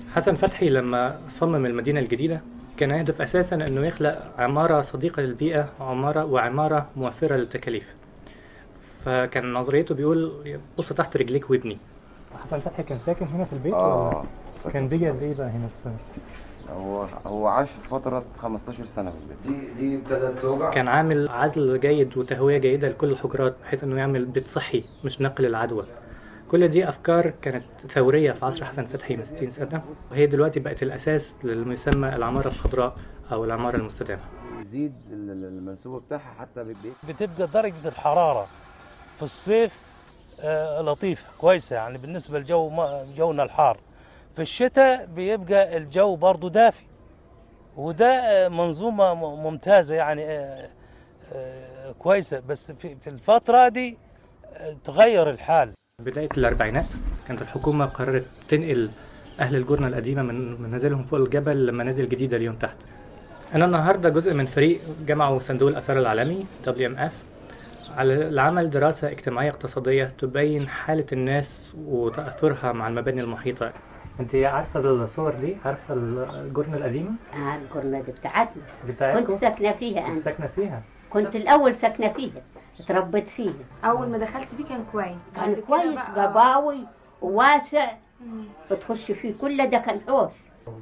حسن فتحي لما صمم المدينة الجديدة كان يهدف أساسا أنه يخلق عمارة صديقة للبيئة وعمارة وعمارة موفرة للتكاليف فكان نظريته بيقول بص تحت رجليك وابني حسن فتحي كان ساكن هنا في البيت اه كان بيجي قد ايه بقى هنا في هو هو عاش فترة 15 سنة في البيت دي دي ابتدت توجع كان عامل عزل جيد وتهوية جيدة لكل الحجرات بحيث انه يعمل بيت صحي مش نقل العدوى كل دي افكار كانت ثورية في عصر حسن فتحي من 60 سنة وهي دلوقتي بقت الاساس لما يسمى العمارة الخضراء او العمارة المستدامة يزيد ال- ال- المنسوبة بتاعها حتى بالبيت بتبقى درجة الحرارة في الصيف آه، لطيفة كويسة يعني بالنسبة لجو ما- جونا الحار في الشتاء بيبقى الجو برضو دافي وده آه، منظومة م- ممتازة يعني آه، آه، كويسة بس في في الفترة دي آه، تغير الحال بداية الأربعينات كانت الحكومة قررت تنقل أهل الجرنة القديمة من منازلهم فوق الجبل لمنازل جديدة ليهم تحت. أنا النهاردة جزء من فريق جمعه صندوق الآثار العالمي WMF على لعمل دراسة اجتماعية اقتصادية تبين حالة الناس وتأثرها مع المباني المحيطة. أنت عارفة الصور دي؟ عارفة الجرنة القديمة؟ آه الجرنة دي بتاعتنا دي كنت ساكنة فيها أنا ساكنة فيها. كنت الأول ساكنة فيها اتربيت فيها اول ما دخلت فيه كان كويس بعد كان كده كويس بقى- جباوي وواسع مم. بتخش فيه كل ده كان حوش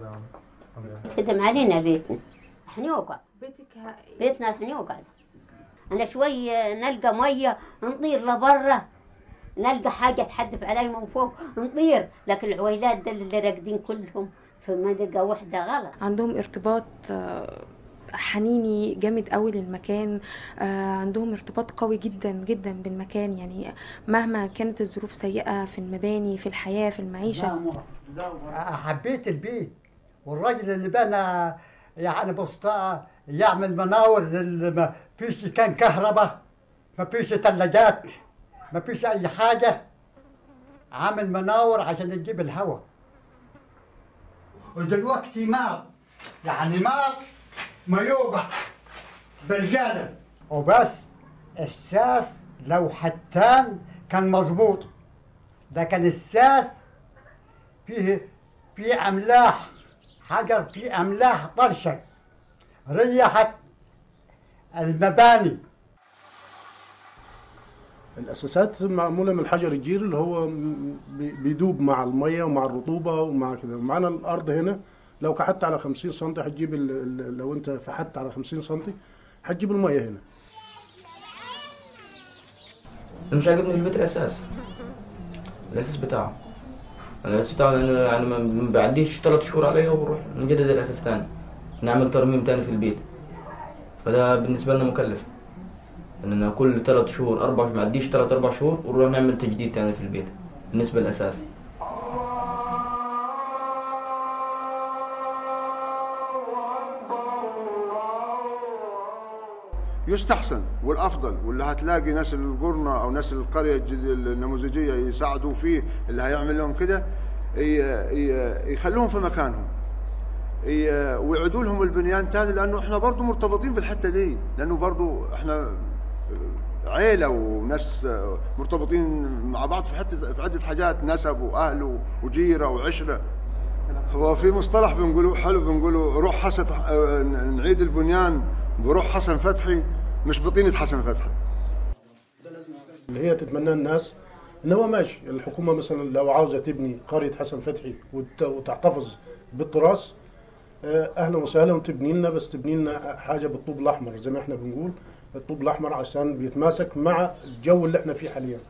خدم علينا بيتنا حنيوقع بيتك ه- بيتنا الحنيوقع ده. أنا شوي نلقى مية نطير لبرا نلقى حاجة تحدف علي من فوق نطير لكن العويلات ده اللي راقدين كلهم في منطقة واحدة غلط عندهم ارتباط آه، حنيني جامد قوي للمكان آه، عندهم ارتباط قوي جدا جدا بالمكان يعني مهما كانت الظروف سيئة في المباني في الحياة في المعيشة حبيت البيت والراجل اللي بنى يعني بسطاء يعمل مناور لل- ما فيش كان كهرباء ما فيش ثلاجات ما فيش اي حاجه عامل مناور عشان تجيب الهواء ودلوقتي مار يعني مار ما يوقع بالقالب وبس الساس لو حتان كان مظبوط لكن الساس فيه في املاح حجر فيه املاح طرشه ريحت المباني الاساسات معموله من الحجر الجير اللي هو م- بي- بيدوب مع الميه ومع الرطوبه ومع كده معانا الارض هنا لو كحت على 50 سم هتجيب ال- ال- لو انت فحت على 50 سم هتجيب الميه هنا انا مش عاجبني البيت الاساس الاساس بتاعه الاساس بتاعه لان يعني ما ما بعديش ثلاث شهور عليه وبروح نجدد الاساس تاني نعمل ترميم تاني في البيت فده بالنسبه لنا مكلف اننا كل ثلاث شهور اربع ما عديش ثلاث اربع شهور ونروح نعمل تجديد تاني في البيت بالنسبه للاساس يستحسن والافضل واللي هتلاقي ناس القرنه او ناس القريه الجد- النموذجيه يساعدوا فيه اللي هيعمل لهم كده ي- ي- يخلوهم في مكانهم ي- ويعيدوا لهم البنيان تاني لانه احنا برضو مرتبطين بالحته دي لانه برضو احنا عيله وناس مرتبطين مع بعض في حته في عده حاجات نسب واهل وجيره وعشره هو في مصطلح بنقوله حلو بنقوله روح حسن آه، نعيد البنيان بروح حسن فتحي مش بطينة حسن فتحي اللي هي تتمناه الناس ان هو ماشي الحكومه مثلا لو عاوزه تبني قريه حسن فتحي وت- وتحتفظ بالتراث آه، اهلا وسهلا وتبني لنا بس تبني لنا حاجه بالطوب الاحمر زي ما احنا بنقول الطوب الاحمر عشان بيتماسك مع الجو اللي احنا فيه حاليا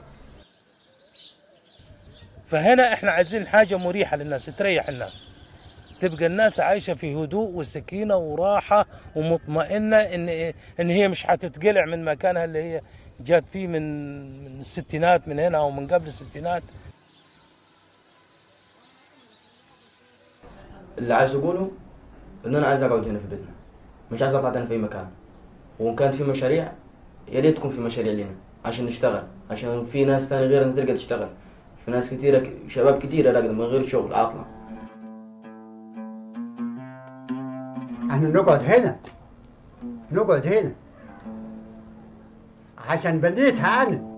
فهنا احنا عايزين حاجة مريحة للناس تريح الناس تبقى الناس عايشة في هدوء وسكينة وراحة ومطمئنة ان ان هي مش هتتقلع من مكانها اللي هي جات فيه من من الستينات من هنا او من قبل الستينات اللي عايز اقوله ان انا عايز اقعد هنا في بيتنا مش عايز اطلع تاني في اي مكان وان كانت في مشاريع يا ريت تكون في مشاريع لنا عشان نشتغل عشان في ناس تاني غيرنا تلقى تشتغل في ناس كتيرة شباب كتيرة راقدة من غير شغل عاطلة احنا نقعد هنا نقعد هنا عشان بنيتها انا